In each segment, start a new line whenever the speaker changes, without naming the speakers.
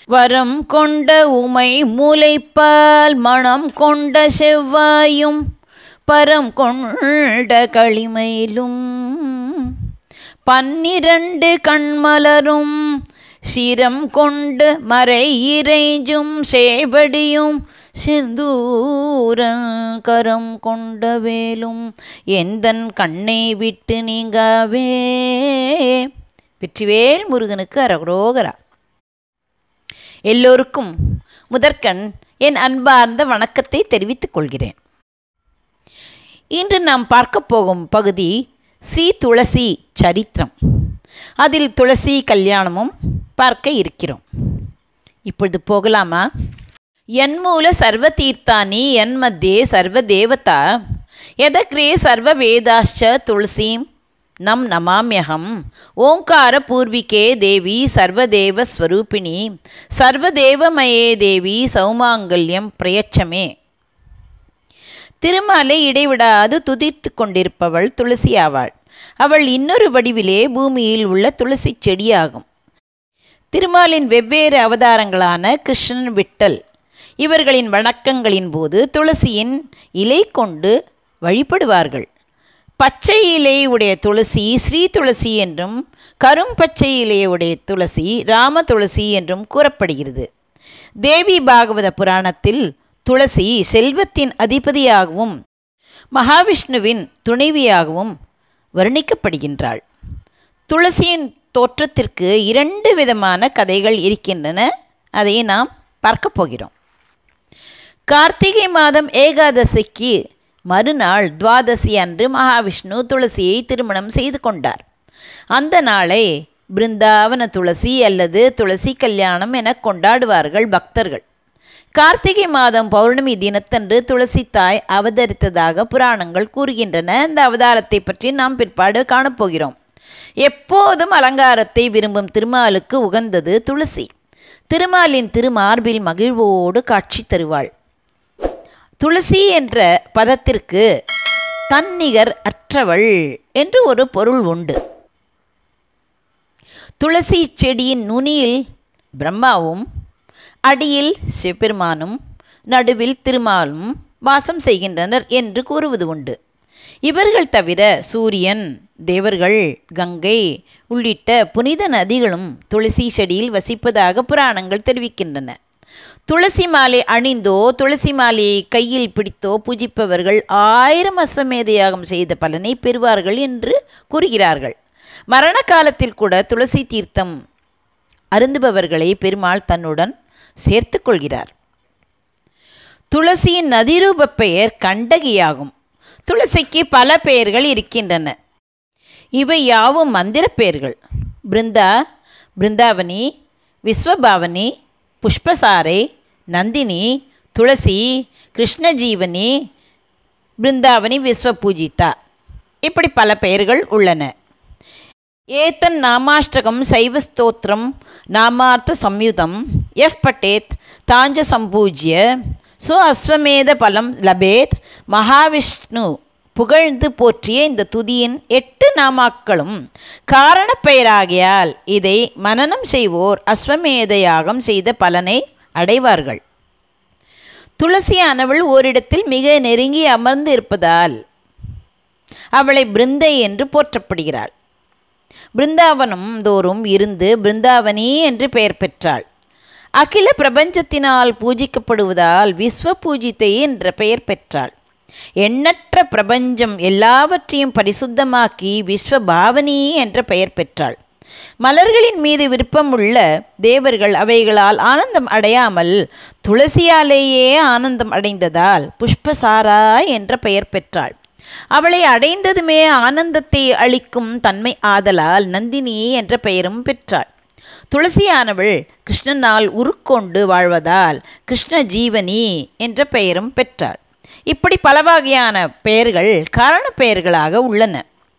வரம் கொண்ட உமை முலைப்பால் மணம் கொண்ட செவ்வாயும் பரம் கொண்ட களிமயிலும் பன்னிரண்டு கண்மலரும் சிரம் கொண்டு மறை இறைஞ்சும் சேவடியும் செந்தூரங்கரம் கொண்ட வேலும் எந்தன் கண்ணை விட்டு நீங்காவே வெற்றிவேல் முருகனுக்கு அரகுரோகரா எல்லோருக்கும் முதற்கண் என் அன்பார்ந்த வணக்கத்தை தெரிவித்துக் கொள்கிறேன் இன்று நாம் பார்க்க போகும் பகுதி ஸ்ரீ துளசி சரித்திரம் அதில் துளசி கல்யாணமும் பார்க்க இருக்கிறோம் இப்பொழுது போகலாமா ಯನ್ಮೂಲ ಸರ್ವತೀರ್ಥಾನಿ ಯನ್ಮಧ್ಯೆ ಸರ್ವದೇವತಾ ಯದಗ್ರೇ ಸರ್ವವೇದಾಶ್ಚ ತುಳಸೀಂ ನಂ ನಮಾಮ್ಯಹಂ ಓಂಕಾರ ಪೂರ್ವಿಕೆ ದೇವಿ ಸರ್ವದೇವ ಸ್ವರೂಪಿಣಿ ಸರ್ವದೇವಮಯೇ ದೇವಿ சௌமாங்கல்யம் பிரயச்சமே திருமாலை இடைவிடாது துதித்து கொண்டிருப்பவள் துளசி ஆவாள் அவள் இன்னொரு வடிவிலே பூமியில் உள்ள துளசி செடியாகும் திருமாலின் வெவ்வேறு அவதாரங்களான கிருஷ்ணன் விட்டல் இவர்களின் வணக்கங்களின் போது துளசியின் இலை கொண்டு வழிபடுவார்கள் பச்சை இலை உடைய துளசி ஸ்ரீ துளசி என்றும் கரும் பச்சை இலையுடைய துளசி ராம துளசி என்றும் கூறப்படுகிறது தேவி பாகவத புராணத்தில் துளசி செல்வத்தின் அதிபதியாகவும் மகாவிஷ்ணுவின் துணைவியாகவும் வர்ணிக்கப்படுகின்றாள் துளசியின் தோற்றத்திற்கு இரண்டு விதமான கதைகள் இருக்கின்றன அதை நாம் பார்க்க போகிறோம் கார்த்திகை மாதம் ஏகாதசிக்கு மறுநாள் துவாதசி அன்று மகாவிஷ்ணு துளசியை திருமணம் செய்து கொண்டார் அந்த நாளை பிருந்தாவன துளசி அல்லது துளசி கல்யாணம் என கொண்டாடுவார்கள் பக்தர்கள் கார்த்திகை மாதம் பௌர்ணமி தினத்தன்று துளசி தாய் அவதரித்ததாக புராணங்கள் கூறுகின்றன இந்த அவதாரத்தை பற்றி நாம் பிற்பாடு காணப்போகிறோம் எப்போதும் அலங்காரத்தை விரும்பும் திருமாலுக்கு உகந்தது துளசி திருமாலின் திருமார்பில் மகிழ்வோடு காட்சி தருவாள் துளசி என்ற பதத்திற்கு தன்னிகர் அற்றவள் என்று ஒரு பொருள் உண்டு துளசி செடியின் நுனியில் பிரம்மாவும் அடியில் சிவபெருமானும் நடுவில் திருமாலும் வாசம் செய்கின்றனர் என்று கூறுவது உண்டு இவர்கள் தவிர சூரியன் தேவர்கள் கங்கை உள்ளிட்ட புனித நதிகளும் துளசி செடியில் வசிப்பதாக புராணங்கள் தெரிவிக்கின்றன துளசி மாலை அணிந்தோ துளசி மாலையை கையில் பிடித்தோ பூஜிப்பவர்கள் ஆயிரம் அஸ்வமேத யாகம் செய்த பலனை பெறுவார்கள் என்று கூறுகிறார்கள் மரண காலத்தில் கூட துளசி தீர்த்தம் அருந்துபவர்களை பெருமாள் தன்னுடன் சேர்த்து கொள்கிறார் துளசியின் நதிரூப பெயர் கண்டகியாகும் துளசிக்கு பல பெயர்கள் இருக்கின்றன இவை யாவும் மந்திர பெயர்கள் பிருந்தா பிருந்தாவனி விஸ்வபாவனி புஷ்பசாரை நந்தினி துளசி கிருஷ்ணஜீவனி பிருந்தாவனி விஸ்வபூஜிதா இப்படி பல பெயர்கள் உள்ளன ஏத்தன் நாமாஷ்டகம் சைவ ஸ்தோத்திரம் நாமார்த்த சம்யுதம் எஃப் பட்டேத் தாஞ்ச சம்பூஜ்ய சு அஸ்வமேத பலம் லபேத் மகாவிஷ்ணு புகழ்ந்து போற்றிய இந்த துதியின் எட்டு நாமாக்களும் காரணப் பெயராகியால் இதை மனனம் செய்வோர் அஸ்வமேத யாகம் செய்த பலனை அடைவார்கள் துளசியானவள் ஓரிடத்தில் மிக நெருங்கி அமர்ந்து இருப்பதால் அவளை பிருந்தை என்று போற்றப்படுகிறாள் பிருந்தாவனம் தோறும் இருந்து பிருந்தாவனி என்று பெயர் பெற்றாள் அகில பிரபஞ்சத்தினால் பூஜிக்கப்படுவதால் விஸ்வ பூஜித்தை என்ற பெயர் பெற்றாள் எண்ணற்ற பிரபஞ்சம் எல்லாவற்றையும் பரிசுத்தமாக்கி விஸ்வபாவனி என்ற பெயர் பெற்றாள் மலர்களின் மீது விருப்பமுள்ள தேவர்கள் அவைகளால் ஆனந்தம் அடையாமல் துளசியாலேயே ஆனந்தம் அடைந்ததால் புஷ்பசாரா என்ற பெயர் பெற்றாள் அவளை அடைந்ததுமே ஆனந்தத்தை அளிக்கும் தன்மை ஆதலால் நந்தினி என்ற பெயரும் பெற்றாள் துளசியானவள் கிருஷ்ணனால் உருக்கொண்டு வாழ்வதால் கிருஷ்ண ஜீவனி என்ற பெயரும் பெற்றாள் இப்படி பல வகையான பெயர்கள் காரண பெயர்களாக உள்ளன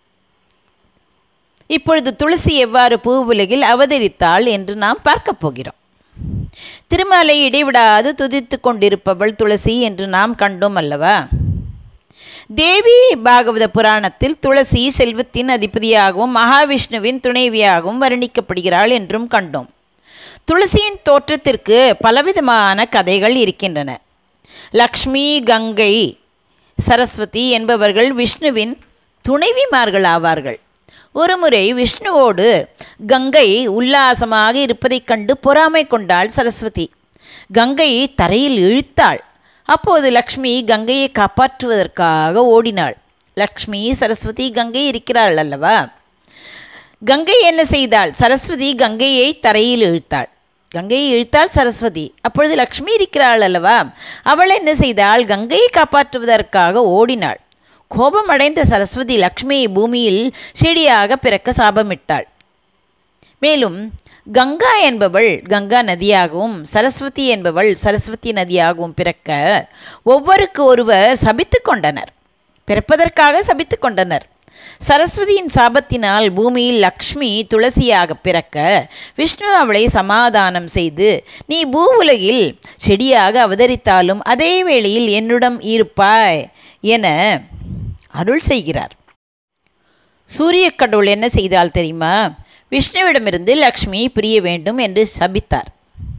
இப்பொழுது துளசி எவ்வாறு பூவுலகில் அவதரித்தாள் என்று நாம் பார்க்கப் போகிறோம் திருமலை இடைவிடாது துதித்து கொண்டிருப்பவள் துளசி என்று நாம் கண்டோம் அல்லவா தேவி பாகவத புராணத்தில் துளசி செல்வத்தின் அதிபதியாகவும் மகாவிஷ்ணுவின் துணைவியாகவும் வர்ணிக்கப்படுகிறாள் என்றும் கண்டோம் துளசியின் தோற்றத்திற்கு பலவிதமான கதைகள் இருக்கின்றன லக்ஷ்மி கங்கை சரஸ்வதி என்பவர்கள் விஷ்ணுவின் துணைவிமார்கள் ஆவார்கள் ஒருமுறை விஷ்ணுவோடு கங்கை உல்லாசமாக இருப்பதைக் கண்டு பொறாமை கொண்டாள் சரஸ்வதி கங்கை தரையில் இழுத்தாள் அப்போது லக்ஷ்மி கங்கையை காப்பாற்றுவதற்காக ஓடினாள் லக்ஷ்மி சரஸ்வதி கங்கை இருக்கிறாள் அல்லவா கங்கை என்ன செய்தாள் சரஸ்வதி கங்கையை தரையில் இழுத்தாள் கங்கையை இழுத்தாள் சரஸ்வதி அப்பொழுது லக்ஷ்மி இருக்கிறாள் அல்லவா அவள் என்ன செய்தாள் கங்கையை காப்பாற்றுவதற்காக ஓடினாள் கோபமடைந்த சரஸ்வதி லக்ஷ்மியை பூமியில் செடியாக பிறக்க சாபமிட்டாள் மேலும் கங்கா என்பவள் கங்கா நதியாகவும் சரஸ்வதி என்பவள் சரஸ்வதி நதியாகவும் பிறக்க ஒவ்வொருக்கு ஒருவர் சபித்து கொண்டனர் பிறப்பதற்காக சபித்து கொண்டனர் சரஸ்வதியின் சாபத்தினால் பூமியில் லக்ஷ்மி துளசியாக பிறக்க விஷ்ணு அவளை சமாதானம் செய்து நீ பூ உலகில் செடியாக அவதரித்தாலும் அதே வேளையில் என்னிடம் இருப்பாய் என அருள் செய்கிறார் சூரிய கடவுள் என்ன செய்தால் தெரியுமா விஷ்ணுவிடமிருந்து லக்ஷ்மி பிரிய வேண்டும் என்று சபித்தார்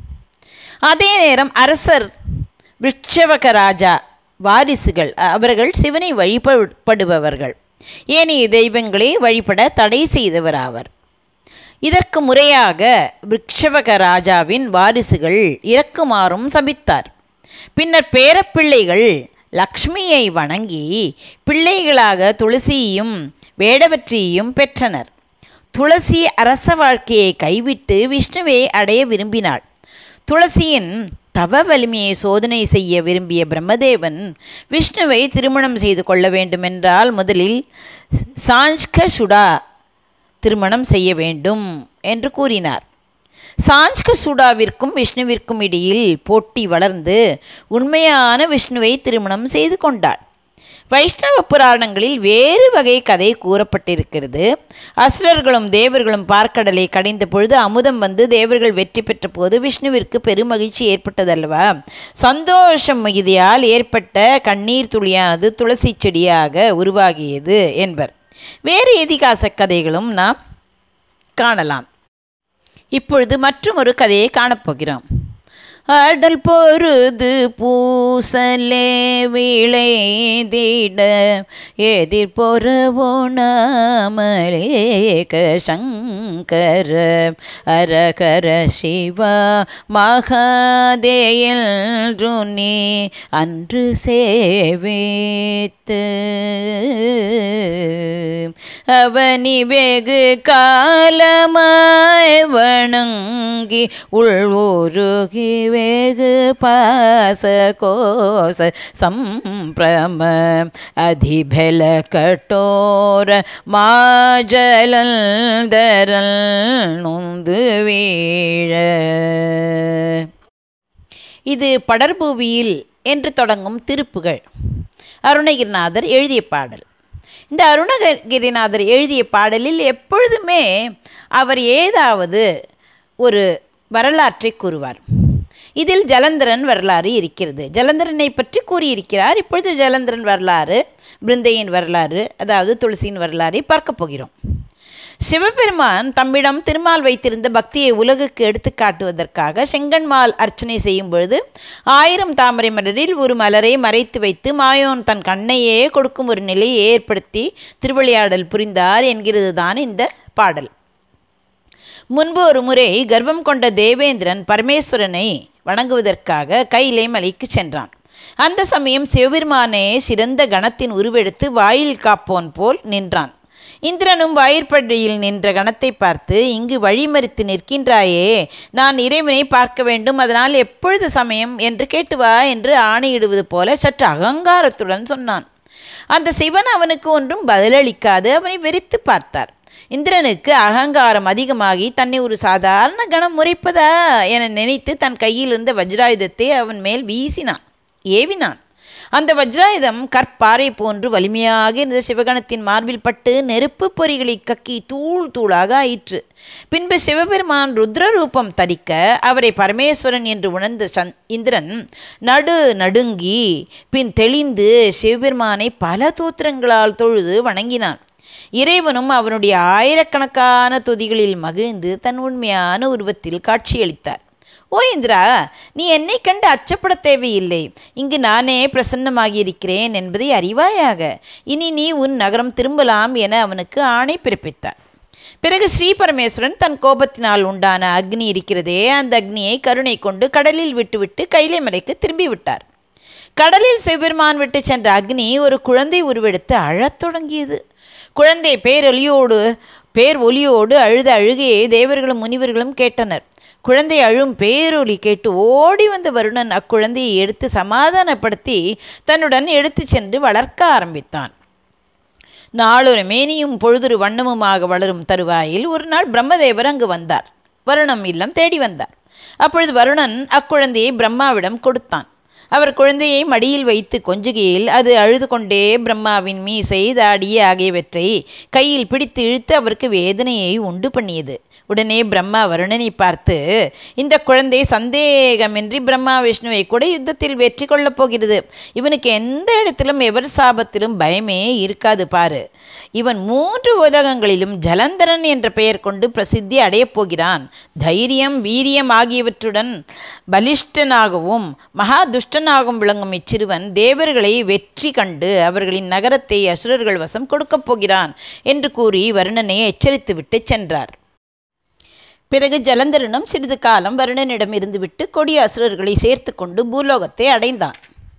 அதே நேரம் அரசர் விட்சவக ராஜா வாரிசுகள் அவர்கள் சிவனை வழிபடுபவர்கள் ஏனைய தெய்வங்களை வழிபட தடை செய்தவர் ஆவர் இதற்கு முறையாக விக்ஷவக ராஜாவின் வாரிசுகள் இறக்குமாறும் சபித்தார் பின்னர் பேரப்பிள்ளைகள் லக்ஷ்மியை வணங்கி பிள்ளைகளாக துளசியையும் வேடவற்றியையும் பெற்றனர் துளசி அரச வாழ்க்கையை கைவிட்டு விஷ்ணுவை அடைய விரும்பினாள் துளசியின் தவ வலிமையை சோதனை செய்ய விரும்பிய பிரம்மதேவன் விஷ்ணுவை திருமணம் செய்து கொள்ள வேண்டுமென்றால் முதலில் சாஞ்ச்க சுடா திருமணம் செய்ய வேண்டும் என்று கூறினார் சாஞ்ச்க சூடாவிற்கும் விஷ்ணுவிற்கும் இடையில் போட்டி வளர்ந்து உண்மையான விஷ்ணுவை திருமணம் செய்து கொண்டாள் வைஷ்ணவ புராணங்களில் வேறு வகை கதை கூறப்பட்டிருக்கிறது அசுரர்களும் தேவர்களும் பார்க்கடலை கடைந்த பொழுது அமுதம் வந்து தேவர்கள் வெற்றி பெற்ற போது விஷ்ணுவிற்கு பெருமகிழ்ச்சி ஏற்பட்டதல்லவா சந்தோஷம் மிகுதியால் ஏற்பட்ட கண்ணீர் துளியானது துளசி செடியாக உருவாகியது என்பர் வேறு இதிகாச கதைகளும் நாம் காணலாம் இப்பொழுது மற்றும் ஒரு கதையை காணப்போகிறோம் அடல் பொருது பூசலே விளைதிட எதிர் பொறவோணாமலேக சங்கர அரகர சிவா மகாதேயல் நீ அன்று சேவித்து அவனி வெகு காலமாய் வணங்கி உள்வுருகி வேகு பாச கோச சம்பிரம அதிபல கட்டோர மாஜலல் தரல் நொந்து வீழ இது படர்பூவியில் என்று தொடங்கும் திருப்புகள் அருணகிரிநாதர் எழுதிய பாடல் இந்த அருணகிரிநாதர் எழுதிய பாடலில் எப்பொழுதுமே அவர் ஏதாவது ஒரு வரலாற்றை கூறுவார் இதில் ஜலந்தரன் வரலாறு இருக்கிறது ஜலந்தரனை பற்றி கூறியிருக்கிறார் இப்பொழுது ஜலந்தரன் வரலாறு பிருந்தையின் வரலாறு அதாவது துளசியின் வரலாறை பார்க்க போகிறோம் சிவபெருமான் தம்மிடம் திருமால் வைத்திருந்த பக்தியை உலகுக்கு எடுத்து காட்டுவதற்காக செங்கன்மால் அர்ச்சனை செய்யும் பொழுது ஆயிரம் தாமரை மலரில் ஒரு மலரை மறைத்து வைத்து மாயோன் தன் கண்ணையே கொடுக்கும் ஒரு நிலையை ஏற்படுத்தி திருவிளையாடல் புரிந்தார் என்கிறது தான் இந்த பாடல் முன்பு ஒரு முறை கர்வம் கொண்ட தேவேந்திரன் பரமேஸ்வரனை வணங்குவதற்காக கைலை மலைக்கு சென்றான் அந்த சமயம் சிவபெருமானே சிறந்த கணத்தின் உருவெடுத்து வாயில் காப்போன் போல் நின்றான் இந்திரனும் வாயிற்படியில் நின்ற கணத்தை பார்த்து இங்கு வழிமறித்து நிற்கின்றாயே நான் இறைவனை பார்க்க வேண்டும் அதனால் எப்பொழுது சமயம் என்று கேட்டு வா என்று ஆணையிடுவது போல சற்று அகங்காரத்துடன் சொன்னான் அந்த சிவன் அவனுக்கு ஒன்றும் பதிலளிக்காது அவனை வெறித்து பார்த்தார் இந்திரனுக்கு அகங்காரம் அதிகமாகி தன்னை ஒரு சாதாரண கணம் முறைப்பதா என நினைத்து தன் கையில் இருந்த வஜ்ராயுதத்தை அவன் மேல் வீசினான் ஏவினான் அந்த வஜ்ராயுதம் கற்பாறை போன்று வலிமையாக இருந்த சிவகணத்தின் மார்பில் பட்டு நெருப்பு பொறிகளை கக்கி தூள் தூளாக ஆயிற்று பின்பு சிவபெருமான் ருத்ரரூபம் தரிக்க அவரை பரமேஸ்வரன் என்று உணர்ந்த சந் இந்திரன் நடு நடுங்கி பின் தெளிந்து சிவபெருமானை பல தோத்திரங்களால் தொழுது வணங்கினான் இறைவனும் அவனுடைய ஆயிரக்கணக்கான துதிகளில் மகிழ்ந்து தன் உண்மையான உருவத்தில் காட்சியளித்தார் ஓ இந்திரா நீ என்னை கண்டு அச்சப்பட தேவையில்லை இங்கு நானே பிரசன்னமாகியிருக்கிறேன் என்பதை அறிவாயாக இனி நீ உன் நகரம் திரும்பலாம் என அவனுக்கு ஆணை பிறப்பித்தார் பிறகு ஸ்ரீ பரமேஸ்வரன் தன் கோபத்தினால் உண்டான அக்னி இருக்கிறதே அந்த அக்னியை கருணை கொண்டு கடலில் விட்டுவிட்டு கைலை மலைக்கு திரும்பி விட்டார் கடலில் சிவபெருமான் விட்டு சென்ற அக்னி ஒரு குழந்தை உருவெடுத்து அழத் தொடங்கியது குழந்தை பேரொலியோடு பேர் ஒலியோடு அழுத அழுகையை தேவர்களும் முனிவர்களும் கேட்டனர் குழந்தை அழும் பேரொலி கேட்டு ஓடி வந்த வருணன் அக்குழந்தையை எடுத்து சமாதானப்படுத்தி தன்னுடன் எடுத்துச் சென்று வளர்க்க ஆரம்பித்தான் நாளொரு மேனியும் பொழுதொரு வண்ணமுமாக வளரும் தருவாயில் ஒரு நாள் பிரம்மதேவர் அங்கு வந்தார் வருணம் இல்லம் தேடி வந்தார் அப்பொழுது வருணன் அக்குழந்தையை பிரம்மாவிடம் கொடுத்தான் அவர் குழந்தையை மடியில் வைத்து கொஞ்சுகையில் அது அழுது கொண்டே பிரம்மாவின் மீசை தாடி ஆகியவற்றை கையில் பிடித்து இழுத்து அவருக்கு வேதனையை உண்டு பண்ணியது உடனே பிரம்மா வருணனை பார்த்து இந்த குழந்தை சந்தேகமின்றி பிரம்மா விஷ்ணுவை கூட யுத்தத்தில் வெற்றி கொள்ளப் போகிறது இவனுக்கு எந்த இடத்திலும் எவர் சாபத்திலும் பயமே இருக்காது பாரு இவன் மூன்று உலகங்களிலும் ஜலந்தரன் என்ற பெயர் கொண்டு பிரசித்தி அடையப் போகிறான் தைரியம் வீரியம் ஆகியவற்றுடன் பலிஷ்டனாகவும் மகா துஷ்டனாகவும் விளங்கும் இச்சிறுவன் தேவர்களை வெற்றி கண்டு அவர்களின் நகரத்தை அசுரர்கள் வசம் கொடுக்கப் போகிறான் என்று கூறி வருணனை எச்சரித்துவிட்டு சென்றார் பிறகு ஜலந்தரனும் சிறிது காலம் வருணனிடம் இருந்துவிட்டு கொடிய அசுரர்களை சேர்த்து கொண்டு பூலோகத்தை அடைந்தான்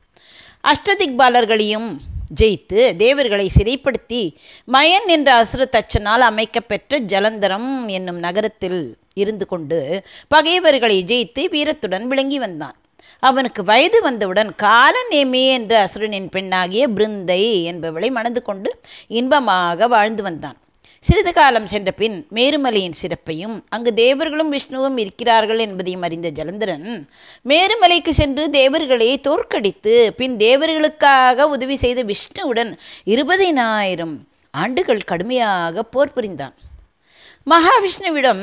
அஷ்டதிக்பாலர்களையும் ஜெயித்து தேவர்களை சிறைப்படுத்தி மயன் என்ற அசுர தச்சனால் அமைக்கப்பெற்ற ஜலந்தரம் என்னும் நகரத்தில் இருந்து கொண்டு பகைவர்களை ஜெயித்து வீரத்துடன் விளங்கி வந்தான் அவனுக்கு வயது வந்தவுடன் காலநேமி என்ற அசுரனின் பெண்ணாகிய பிருந்தை என்பவளை மணந்து கொண்டு இன்பமாக வாழ்ந்து வந்தான் சிறிது காலம் சென்ற பின் மேருமலையின் சிறப்பையும் அங்கு தேவர்களும் விஷ்ணுவும் இருக்கிறார்கள் என்பதையும் அறிந்த ஜலந்தரன் மேருமலைக்கு சென்று தேவர்களை தோற்கடித்து பின் தேவர்களுக்காக உதவி செய்த விஷ்ணுவுடன் இருபதினாயிரம் ஆண்டுகள் கடுமையாக போர் புரிந்தான் மகாவிஷ்ணுவிடம்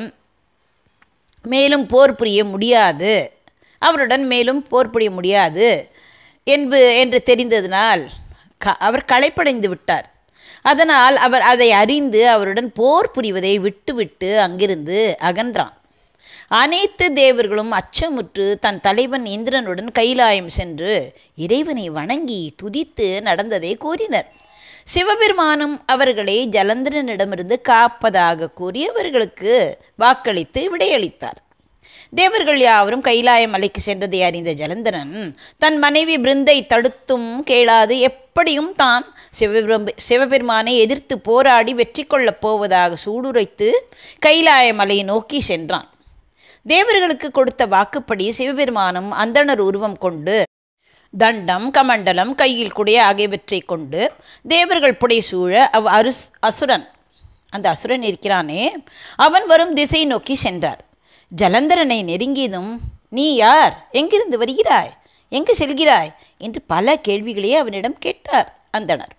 மேலும் போர் புரிய முடியாது அவருடன் மேலும் போர் புரிய முடியாது என்பு என்று தெரிந்ததினால் க அவர் களைப்படைந்து விட்டார் அதனால் அவர் அதை அறிந்து அவருடன் போர் புரிவதை விட்டுவிட்டு அங்கிருந்து அகன்றான் அனைத்து தேவர்களும் அச்சமுற்று தன் தலைவன் இந்திரனுடன் கைலாயம் சென்று இறைவனை வணங்கி துதித்து நடந்ததை கூறினர் சிவபெருமானும் அவர்களை ஜலந்திரனிடமிருந்து காப்பதாக கூறி அவர்களுக்கு வாக்களித்து விடையளித்தார் தேவர்கள் யாவரும் கைலாய மலைக்கு சென்றதை அறிந்த ஜலந்தரன் தன் மனைவி பிருந்தை தடுத்தும் கேளாது எப்படியும் தான் சிவபெரும் சிவபெருமானை எதிர்த்து போராடி வெற்றி கொள்ளப் போவதாக சூடுரைத்து கைலாய மலையை நோக்கி சென்றான் தேவர்களுக்கு கொடுத்த வாக்குப்படி சிவபெருமானும் அந்தணர் உருவம் கொண்டு தண்டம் கமண்டலம் கையில் குடைய ஆகியவற்றை கொண்டு தேவர்கள் புடைசூழ அவ் அருஸ் அசுரன் அந்த அசுரன் இருக்கிறானே அவன் வரும் திசை நோக்கி சென்றார் ஜலந்தரனை நெருங்கியதும் நீ யார் எங்கிருந்து வருகிறாய் எங்கு செல்கிறாய் என்று பல கேள்விகளே அவனிடம் கேட்டார் அந்தணர்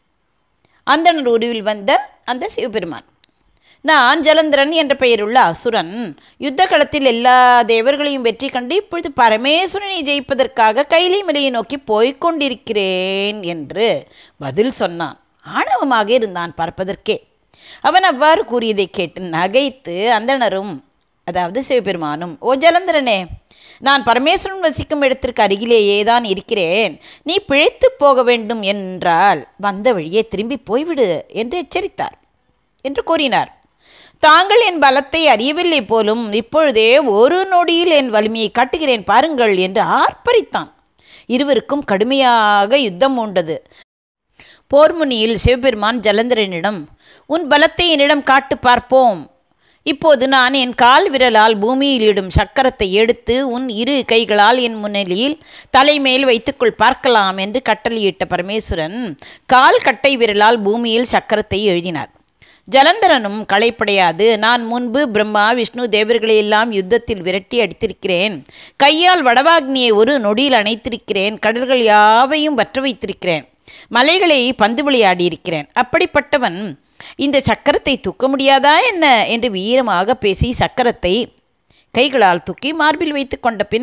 அந்தணர் உருவில் வந்த அந்த சிவபெருமான் நான் ஜலந்திரன் என்ற பெயருள்ள அசுரன் யுத்த களத்தில் எல்லா தேவர்களையும் வெற்றி கண்டு இப்பொழுது பரமேஸ்வரனை ஜெயிப்பதற்காக கைலை மலையை நோக்கி போய்க் கொண்டிருக்கிறேன் என்று பதில் சொன்னான் ஆணவமாக இருந்தான் பார்ப்பதற்கே அவன் அவ்வாறு கூறியதை கேட்டு நகைத்து அந்தணரும் அதாவது சிவபெருமானும் ஓ ஜலந்திரனே நான் பரமேஸ்வரன் வசிக்கும் இடத்திற்கு அருகிலேயே தான் இருக்கிறேன் நீ பிழைத்து போக வேண்டும் என்றால் வந்த வழியே திரும்பி போய்விடு என்று எச்சரித்தார் என்று கூறினார் தாங்கள் என் பலத்தை அறியவில்லை போலும் இப்பொழுதே ஒரு நொடியில் என் வலிமையை காட்டுகிறேன் பாருங்கள் என்று ஆர்ப்பரித்தான் இருவருக்கும் கடுமையாக யுத்தம் உண்டது போர்முனியில் சிவபெருமான் ஜலந்திரனிடம் உன் பலத்தை என்னிடம் காட்டு பார்ப்போம் இப்போது நான் என் கால் விரலால் பூமியில் இடும் சக்கரத்தை எடுத்து உன் இரு கைகளால் என் முன்னிலையில் தலைமேல் வைத்துக்கொள் பார்க்கலாம் என்று கட்டளையிட்ட பரமேஸ்வரன் கால் கட்டை விரலால் பூமியில் சக்கரத்தை எழுதினார் ஜலந்தரனும் களைப்படையாது நான் முன்பு பிரம்மா விஷ்ணு தேவர்களையெல்லாம் யுத்தத்தில் விரட்டி அடித்திருக்கிறேன் கையால் வடவாக்னியை ஒரு நொடியில் அணைத்திருக்கிறேன் கடல்கள் யாவையும் வற்ற வைத்திருக்கிறேன் மலைகளை பந்து விளையாடியிருக்கிறேன் அப்படிப்பட்டவன் இந்த சக்கரத்தை தூக்க முடியாதா என்ன என்று வீரமாக பேசி சக்கரத்தை கைகளால் தூக்கி மார்பில் வைத்து கொண்ட பின்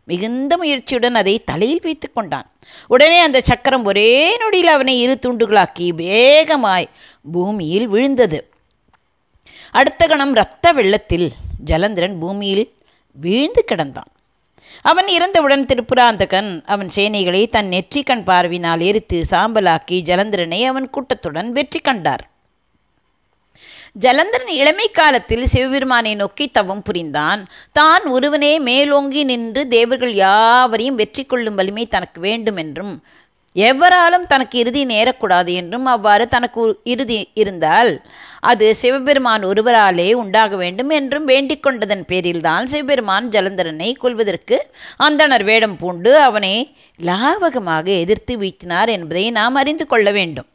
மிகுந்த முயற்சியுடன் அதை தலையில் வைத்து கொண்டான் உடனே அந்த சக்கரம் ஒரே நொடியில் அவனை இரு துண்டுகளாக்கி வேகமாய் பூமியில் விழுந்தது அடுத்த கணம் இரத்த வெள்ளத்தில் ஜலந்திரன் பூமியில் வீழ்ந்து கிடந்தான் அவன் இறந்தவுடன் திருப்புராந்தகன் அவன் சேனைகளை தன் நெற்றிக்கண் பார்வினால் எரித்து சாம்பலாக்கி ஜலந்திரனை அவன் கூட்டத்துடன் வெற்றி கண்டார் ஜலந்திரன் இளமை காலத்தில் சிவபெருமானை நோக்கி தவம் புரிந்தான் தான் ஒருவனே மேலோங்கி நின்று தேவர்கள் யாவரையும் வெற்றி கொள்ளும் வலிமை தனக்கு வேண்டும் என்றும் எவராலும் தனக்கு இறுதி நேரக்கூடாது என்றும் அவ்வாறு தனக்கு ஒரு இறுதி இருந்தால் அது சிவபெருமான் ஒருவராலே உண்டாக வேண்டும் என்றும் வேண்டிக் கொண்டதன் பேரில்தான் சிவபெருமான் ஜலந்தரனை கொல்வதற்கு அந்தணர் வேடம் பூண்டு அவனை லாவகமாக எதிர்த்து வீழ்த்தினார் என்பதை நாம் அறிந்து கொள்ள வேண்டும்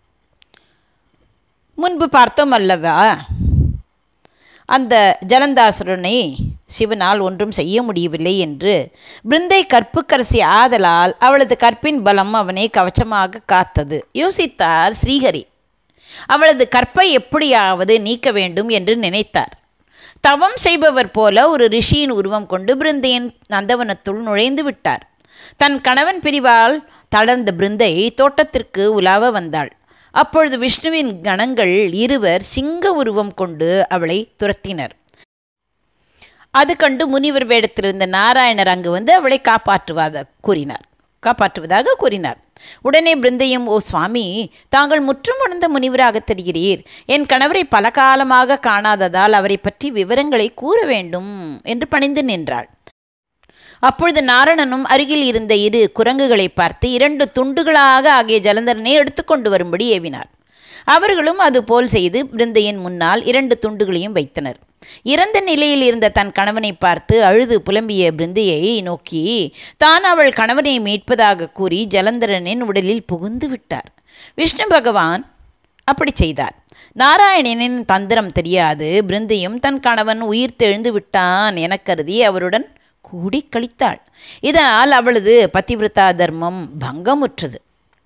முன்பு பார்த்தோம் அல்லவா அந்த ஜலந்தாசுரனை சிவனால் ஒன்றும் செய்ய முடியவில்லை என்று பிருந்தை கற்புக்கரசி ஆதலால் அவளது கற்பின் பலம் அவனை கவச்சமாக காத்தது யோசித்தார் ஸ்ரீஹரி அவளது கற்பை எப்படியாவது நீக்க வேண்டும் என்று நினைத்தார் தவம் செய்பவர் போல ஒரு ரிஷியின் உருவம் கொண்டு பிருந்தையின் நந்தவனத்துள் நுழைந்து விட்டார் தன் கணவன் பிரிவால் தளர்ந்த பிருந்தை தோட்டத்திற்கு உலாவ வந்தாள் அப்பொழுது விஷ்ணுவின் கணங்கள் இருவர் சிங்க உருவம் கொண்டு அவளை துரத்தினர் அது கண்டு முனிவர் வேடத்திலிருந்த நாராயணர் அங்கு வந்து அவளை காப்பாற்றுவதாக கூறினார் காப்பாற்றுவதாக கூறினார் உடனே பிருந்தையும் ஓ சுவாமி தாங்கள் முற்றும் உணர்ந்த முனிவராக தெரிகிறீர் என் கணவரை பல காலமாக காணாததால் அவரை பற்றி விவரங்களை கூற வேண்டும் என்று பணிந்து நின்றாள் அப்பொழுது நாரணனும் அருகில் இருந்த இரு குரங்குகளை பார்த்து இரண்டு துண்டுகளாக ஆகிய ஜலந்தரனை எடுத்துக்கொண்டு வரும்படி ஏவினார் அவர்களும் அதுபோல் செய்து பிருந்தையின் முன்னால் இரண்டு துண்டுகளையும் வைத்தனர் இறந்த நிலையில் இருந்த தன் கணவனை பார்த்து அழுது புலம்பிய பிருந்தையை நோக்கி தான் அவள் கணவனை மீட்பதாக கூறி ஜலந்தரனின் உடலில் புகுந்து விட்டார் விஷ்ணு பகவான் அப்படி செய்தார் நாராயணனின் தந்திரம் தெரியாது பிருந்தையும் தன் கணவன் உயிர் தெழுந்து விட்டான் என கருதி அவருடன் கூடி கழித்தாள் இதனால் அவளது பதிவிரதா தர்மம் பங்கமுற்றது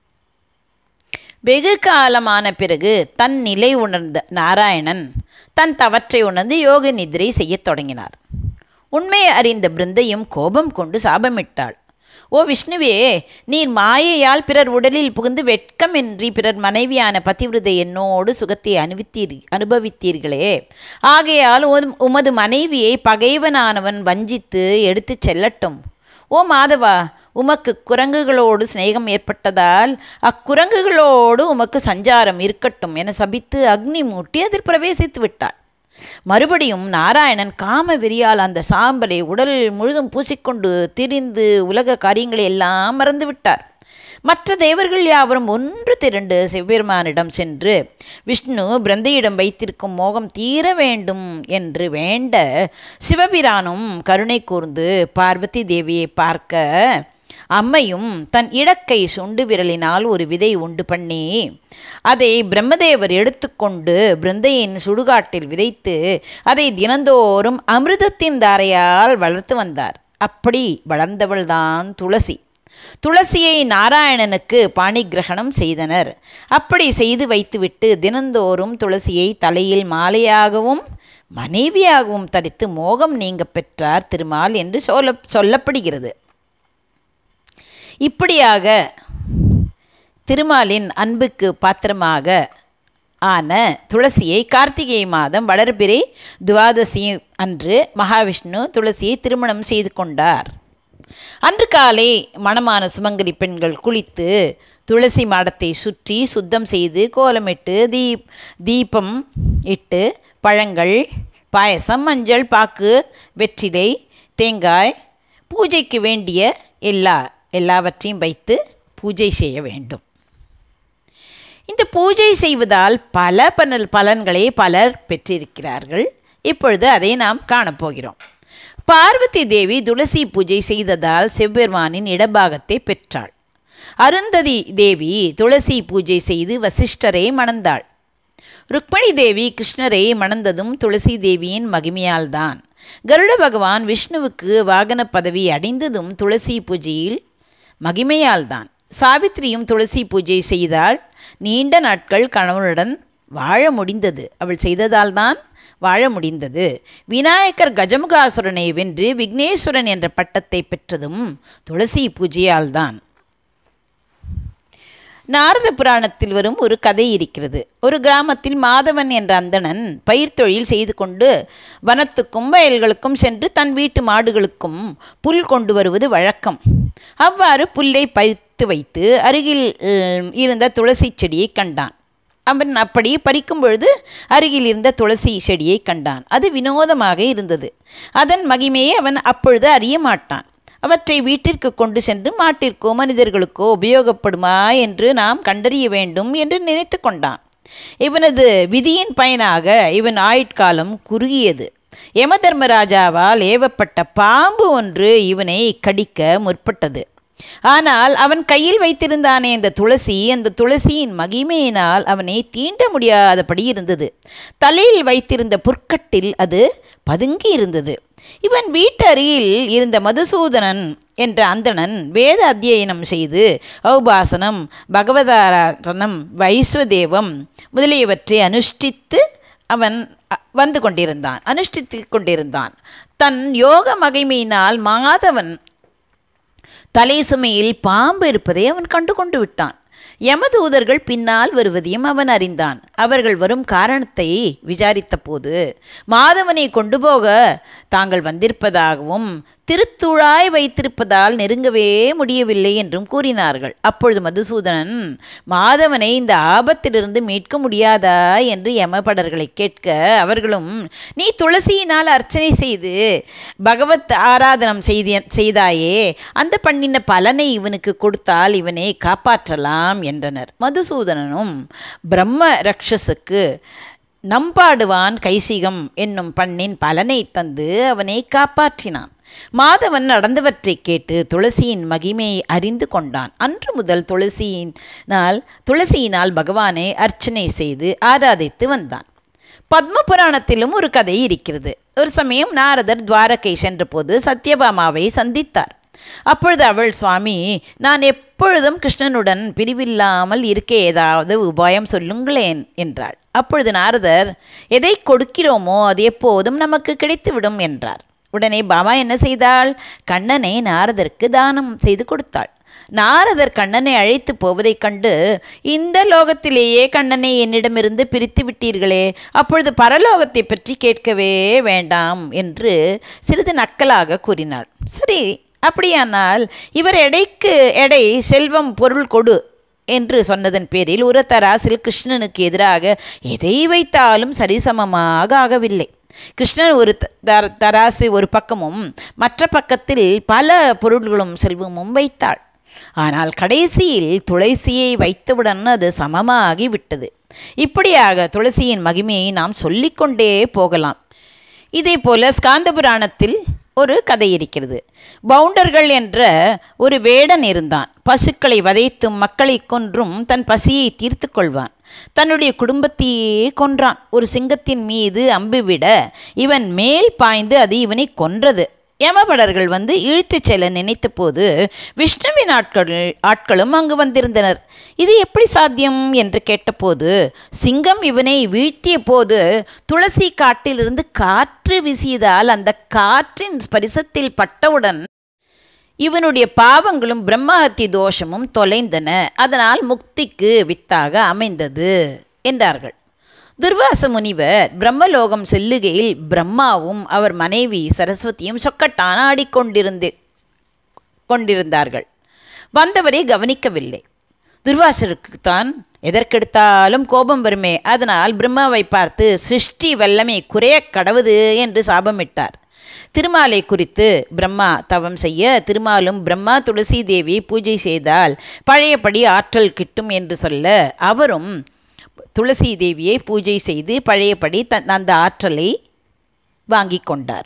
வெகு காலமான பிறகு தன் நிலை உணர்ந்த நாராயணன் தன் தவற்றை உணர்ந்து யோக நிதிரை செய்யத் தொடங்கினார் உண்மையை அறிந்த பிருந்தையும் கோபம் கொண்டு சாபமிட்டாள் ஓ விஷ்ணுவே நீர் மாயையால் பிறர் உடலில் புகுந்து வெட்கமின்றி பிறர் மனைவியான பதிவிரதை என்னோடு சுகத்தை அனுபவித்தீர் அனுபவித்தீர்களே ஆகையால் உம்- உமது மனைவியை பகைவனானவன் வஞ்சித்து எடுத்துச் செல்லட்டும் ஓ மாதவா உமக்கு குரங்குகளோடு சிநேகம் ஏற்பட்டதால் அக்குரங்குகளோடு உமக்கு சஞ்சாரம் இருக்கட்டும் என சபித்து அக்னி மூட்டி அதில் பிரவேசித்து விட்டாள் மறுபடியும் நாராயணன் காம வெறியால் அந்த சாம்பலை உடல் முழுதும் பூசிக்கொண்டு திரிந்து உலக காரியங்களை எல்லாம் மறந்துவிட்டார் மற்ற தேவர்கள் யாவரும் ஒன்று திரண்டு சிவபெருமானிடம் சென்று விஷ்ணு பிரந்தையிடம் வைத்திருக்கும் மோகம் தீர வேண்டும் என்று வேண்ட சிவபிரானும் கருணை கூர்ந்து பார்வதி தேவியை பார்க்க அம்மையும் தன் இடக்கை சுண்டு விரலினால் ஒரு விதை உண்டு பண்ணி அதை பிரம்மதேவர் எடுத்துக்கொண்டு பிருந்தையின் சுடுகாட்டில் விதைத்து அதை தினந்தோறும் அமிர்தத்தின் தாரையால் வளர்த்து வந்தார் அப்படி வளர்ந்தவள்தான் துளசி துளசியை நாராயணனுக்கு பாணிகிரகணம் செய்தனர் அப்படி செய்து வைத்துவிட்டு தினந்தோறும் துளசியை தலையில் மாலையாகவும் மனைவியாகவும் தரித்து மோகம் நீங்க பெற்றார் திருமால் என்று சொல்ல சொல்லப்படுகிறது இப்படியாக திருமாலின் அன்புக்கு பாத்திரமாக ஆன துளசியை கார்த்திகை மாதம் வளர்பிறை துவாதசி அன்று மகாவிஷ்ணு துளசியை திருமணம் செய்து கொண்டார் அன்று காலை மணமான சுமங்கலி பெண்கள் குளித்து துளசி மாடத்தை சுற்றி சுத்தம் செய்து கோலமிட்டு தீப் தீபம் இட்டு பழங்கள் பாயசம் மஞ்சள் பாக்கு வெற்றிலை தேங்காய் பூஜைக்கு வேண்டிய எல்லா எல்லாவற்றையும் வைத்து பூஜை செய்ய வேண்டும் இந்த பூஜை செய்வதால் பல பலன் பலன்களை பலர் பெற்றிருக்கிறார்கள் இப்பொழுது அதை நாம் காணப்போகிறோம் பார்வதி தேவி துளசி பூஜை செய்ததால் சிவபெருமானின் இடபாகத்தை பெற்றாள் அருந்ததி தேவி துளசி பூஜை செய்து வசிஷ்டரை மணந்தாள் ருக்மணி தேவி கிருஷ்ணரை மணந்ததும் துளசி தேவியின் மகிமையால்தான் கருட பகவான் விஷ்ணுவுக்கு வாகன பதவி அடைந்ததும் துளசி பூஜையில் மகிமையால்தான் சாவித்திரியும் துளசி பூஜை செய்தால் நீண்ட நாட்கள் கணவனுடன் வாழ முடிந்தது அவள் செய்ததால்தான் வாழ முடிந்தது விநாயகர் கஜமுகாசுரனை வென்று விக்னேஸ்வரன் என்ற பட்டத்தை பெற்றதும் துளசி பூஜையால்தான் நாரத புராணத்தில் வரும் ஒரு கதை இருக்கிறது ஒரு கிராமத்தில் மாதவன் என்ற அந்தணன் பயிர் தொழில் செய்து கொண்டு வனத்துக்கும் வயல்களுக்கும் சென்று தன் வீட்டு மாடுகளுக்கும் புல் கொண்டு வருவது வழக்கம் அவ்வாறு புல்லை பறித்து வைத்து அருகில் உம், இருந்த துளசி செடியை கண்டான் அவன் அப்படி பறிக்கும் பொழுது அருகில் இருந்த துளசி செடியை கண்டான் அது வினோதமாக இருந்தது அதன் மகிமையை அவன் அப்பொழுது அறிய மாட்டான் அவற்றை வீட்டிற்கு கொண்டு சென்று மாட்டிற்கோ மனிதர்களுக்கோ உபயோகப்படுமா என்று நாம் கண்டறிய வேண்டும் என்று நினைத்து கொண்டான் இவனது விதியின் பயனாக இவன் ஆயுட்காலம் குறுகியது யமதர்மராஜாவால் ஏவப்பட்ட பாம்பு ஒன்று இவனை கடிக்க முற்பட்டது ஆனால் அவன் கையில் வைத்திருந்தானே அந்த துளசி அந்த துளசியின் மகிமையினால் அவனை தீண்ட முடியாதபடி இருந்தது தலையில் வைத்திருந்த புற்கட்டில் அது பதுங்கி இருந்தது இவன் வீட்டு அருகில் இருந்த மதுசூதனன் என்ற அந்தணன் வேத அத்தியனம் செய்து ஔபாசனம் பகவதாராசனம் வைஸ்வதேவம் முதலியவற்றை அனுஷ்டித்து அவன் அ, வந்து கொண்டிருந்தான் அனுஷ்டித்து கொண்டிருந்தான் தன் யோக மகிமையினால் மாதவன் தலை சுமையில் பாம்பு இருப்பதை அவன் கண்டு கொண்டு விட்டான் யமதூதர்கள் பின்னால் வருவதையும் அவன் அறிந்தான் அவர்கள் வரும் காரணத்தை விசாரித்த போது மாதவனை கொண்டு போக தாங்கள் வந்திருப்பதாகவும் திருத்துழாய் வைத்திருப்பதால் நெருங்கவே முடியவில்லை என்றும் கூறினார்கள் அப்பொழுது மதுசூதனன் மாதவனை இந்த ஆபத்திலிருந்து மீட்க முடியாதா என்று யமபடர்களை கேட்க அவர்களும் நீ துளசியினால் அர்ச்சனை செய்து பகவத் ஆராதனம் செய்தி செய்தாயே அந்த பண்ணின பலனை இவனுக்கு கொடுத்தால் இவனை காப்பாற்றலாம் என்றனர் மதுசூதனனும் பிரம்ம ரக்ஷசுக்கு நம்பாடுவான் கைசிகம் என்னும் பண்ணின் பலனை தந்து அவனை காப்பாற்றினான் மாதவன் நடந்தவற்றை கேட்டு துளசியின் மகிமையை அறிந்து கொண்டான் அன்று முதல் துளசியினால் துளசியினால் பகவானை அர்ச்சனை செய்து ஆராதித்து வந்தான் பத்ம புராணத்திலும் ஒரு கதை இருக்கிறது ஒரு சமயம் நாரதர் துவாரகை சென்றபோது சத்யபாமாவை சந்தித்தார் அப்பொழுது அவள் சுவாமி நான் எப்பொழுதும் கிருஷ்ணனுடன் பிரிவில்லாமல் இருக்க ஏதாவது உபாயம் சொல்லுங்களேன் என்றாள் அப்பொழுது நாரதர் எதை கொடுக்கிறோமோ அது எப்போதும் நமக்கு கிடைத்துவிடும் என்றார் உடனே பாபா என்ன செய்தாள் கண்ணனை நாரதருக்கு தானம் செய்து கொடுத்தாள் நாரதர் கண்ணனை அழைத்து போவதைக் கண்டு இந்த லோகத்திலேயே கண்ணனை என்னிடமிருந்து பிரித்து விட்டீர்களே அப்பொழுது பரலோகத்தை பற்றி கேட்கவே வேண்டாம் என்று சிறிது நக்கலாக கூறினாள் சரி அப்படியானால் இவர் எடைக்கு எடை செல்வம் பொருள் கொடு என்று சொன்னதன் பேரில் ஒரு தராசில் கிருஷ்ணனுக்கு எதிராக எதை வைத்தாலும் சரிசமமாக ஆகவில்லை கிருஷ்ணன் ஒரு த- தர- தராசு ஒரு பக்கமும் மற்ற பக்கத்தில் பல பொருள்களும் செல்வமும் வைத்தாள் ஆனால் கடைசியில் துளசியை வைத்தவுடன் அது சமமாகி விட்டது இப்படியாக துளசியின் மகிமையை நாம் சொல்லிக்கொண்டே போகலாம் இதே போல ஸ்காந்த புராணத்தில் ஒரு கதை இருக்கிறது பவுண்டர்கள் என்ற ஒரு வேடன் இருந்தான் பசுக்களை வதைத்தும் மக்களை கொன்றும் தன் பசியை தீர்த்து கொள்வான் தன்னுடைய குடும்பத்தையே கொன்றான் ஒரு சிங்கத்தின் மீது அம்பு விட இவன் மேல் பாய்ந்து அது இவனை கொன்றது யமபடர்கள் வந்து இழுத்துச் செல்ல நினைத்த போது விஷ்ணுவின் ஆட்கள் ஆட்களும் அங்கு வந்திருந்தனர் இது எப்படி சாத்தியம் என்று கேட்டபோது சிங்கம் இவனை வீழ்த்திய போது துளசி காட்டிலிருந்து காற்று வீசியதால் அந்த காற்றின் ஸ்பரிசத்தில் பட்டவுடன் இவனுடைய பாவங்களும் பிரம்மஹத்தி தோஷமும் தொலைந்தன அதனால் முக்திக்கு வித்தாக அமைந்தது என்றார்கள் துர்வாச முனிவர் பிரம்மலோகம் செல்லுகையில் பிரம்மாவும் அவர் மனைவி சரஸ்வதியும் சொக்கட்டான ஆடிக்கொண்டிருந்து கொண்டிருந்தார்கள் வந்தவரை கவனிக்கவில்லை துர்வாசருக்குத்தான் எதற்கெடுத்தாலும் கோபம் வருமே அதனால் பிரம்மாவை பார்த்து சிருஷ்டி வல்லமை குறைய கடவுது என்று சாபமிட்டார் திருமாலை குறித்து பிரம்மா தவம் செய்ய திருமாலும் பிரம்மா துளசி தேவி பூஜை செய்தால் பழையபடி ஆற்றல் கிட்டும் என்று சொல்ல அவரும் துளசி தேவியை பூஜை செய்து பழையபடி தன் அந்த ஆற்றலை வாங்கி கொண்டார்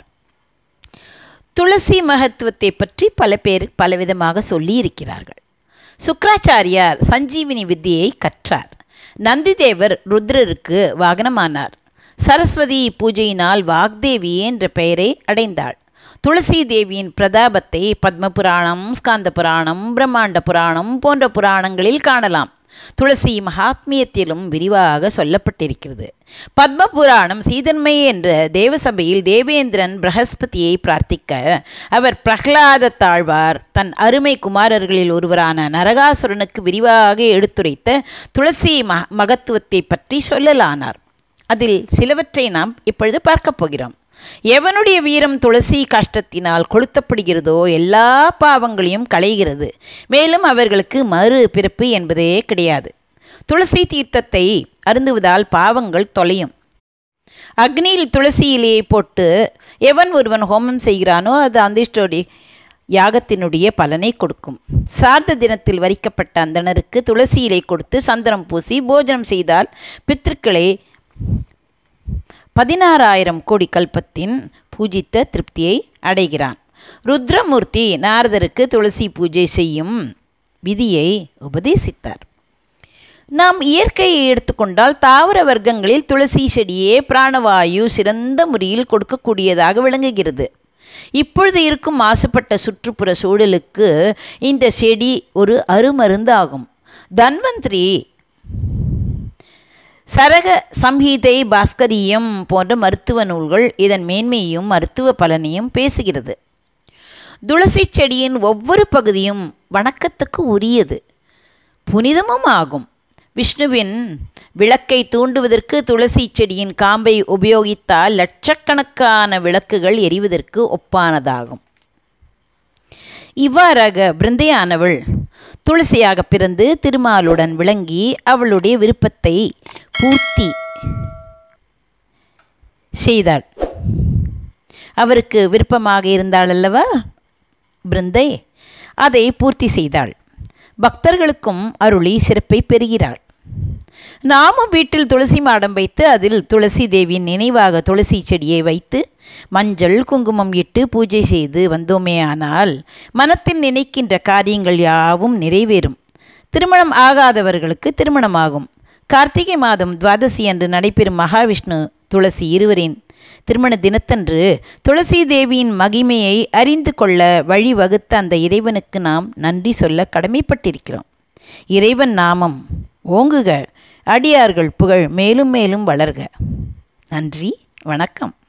துளசி மகத்துவத்தை பற்றி பல பேர் பலவிதமாக சொல்லி இருக்கிறார்கள் சுக்ராச்சாரியார் சஞ்சீவினி வித்தியை கற்றார் நந்திதேவர் ருத்ரருக்கு வாகனமானார் சரஸ்வதி பூஜையினால் வாக்தேவி என்ற பெயரை அடைந்தாள் துளசி தேவியின் பிரதாபத்தை பத்ம புராணம் ஸ்காந்த புராணம் பிரம்மாண்ட புராணம் போன்ற புராணங்களில் காணலாம் துளசி மகாத்மியத்திலும் விரிவாக சொல்லப்பட்டிருக்கிறது பத்ம புராணம் சீதன்மை என்ற தேவசபையில் தேவேந்திரன் பிரகஸ்பதியை பிரார்த்திக்க அவர் பிரகலாத தாழ்வார் தன் அருமை குமாரர்களில் ஒருவரான நரகாசுரனுக்கு விரிவாக எடுத்துரைத்த துளசி ம மகத்துவத்தை பற்றி சொல்லலானார் அதில் சிலவற்றை நாம் இப்பொழுது பார்க்கப் போகிறோம் எவனுடைய வீரம் துளசி காஷ்டத்தினால் கொளுத்தப்படுகிறதோ எல்லா பாவங்களையும் களைகிறது மேலும் அவர்களுக்கு மறு பிறப்பு என்பதே கிடையாது துளசி தீர்த்தத்தை அருந்துவதால் பாவங்கள் தொலையும் அக்னியில் துளசி இலையை போட்டு எவன் ஒருவன் ஹோமம் செய்கிறானோ அது அந்திஷ்டோடி யாகத்தினுடைய பலனை கொடுக்கும் சார்த தினத்தில் வரிக்கப்பட்ட அந்தணருக்கு துளசி இலை கொடுத்து சந்தனம் பூசி போஜனம் செய்தால் பித்திருக்களை பதினாறாயிரம் கோடி கல்பத்தின் பூஜித்த திருப்தியை அடைகிறான் ருத்ரமூர்த்தி நாரதருக்கு துளசி பூஜை செய்யும் விதியை உபதேசித்தார் நாம் இயற்கையை எடுத்துக்கொண்டால் தாவர வர்க்கங்களில் துளசி செடியே பிராணவாயு சிறந்த முறையில் கொடுக்கக்கூடியதாக விளங்குகிறது இப்பொழுது இருக்கும் மாசுபட்ட சுற்றுப்புற சூழலுக்கு இந்த செடி ஒரு அருமருந்து ஆகும் தன்வந்திரி சரக சம்ஹீதை பாஸ்கரியம் போன்ற மருத்துவ நூல்கள் இதன் மேன்மையும் மருத்துவ பலனையும் பேசுகிறது துளசி செடியின் ஒவ்வொரு பகுதியும் வணக்கத்துக்கு உரியது புனிதமும் ஆகும் விஷ்ணுவின் விளக்கை தூண்டுவதற்கு துளசி செடியின் காம்பை உபயோகித்தால் லட்சக்கணக்கான விளக்குகள் எரிவதற்கு ஒப்பானதாகும் இவ்வாறாக பிருந்தையானவள் துளசியாக பிறந்து திருமாலுடன் விளங்கி அவளுடைய விருப்பத்தை பூர்த்தி செய்தாள் அவருக்கு விருப்பமாக இருந்தாள் அல்லவா பிருந்தை அதை பூர்த்தி செய்தாள் பக்தர்களுக்கும் அருளி சிறப்பை பெறுகிறாள் நாமும் வீட்டில் துளசி மாடம் வைத்து அதில் துளசி தேவியின் நினைவாக துளசி செடியை வைத்து மஞ்சள் குங்குமம் இட்டு பூஜை செய்து வந்தோமே ஆனால் மனத்தில் நினைக்கின்ற காரியங்கள் யாவும் நிறைவேறும் திருமணம் ஆகாதவர்களுக்கு திருமணமாகும் கார்த்திகை மாதம் துவாதசி அன்று நடைபெறும் மகாவிஷ்ணு துளசி இருவரின் திருமண தினத்தன்று துளசி தேவியின் மகிமையை அறிந்து கொள்ள வழிவகுத்த அந்த இறைவனுக்கு நாம் நன்றி சொல்ல கடமைப்பட்டிருக்கிறோம் இறைவன் நாமம் ஓங்குக அடியார்கள் புகழ் மேலும் மேலும் வளர்க நன்றி வணக்கம்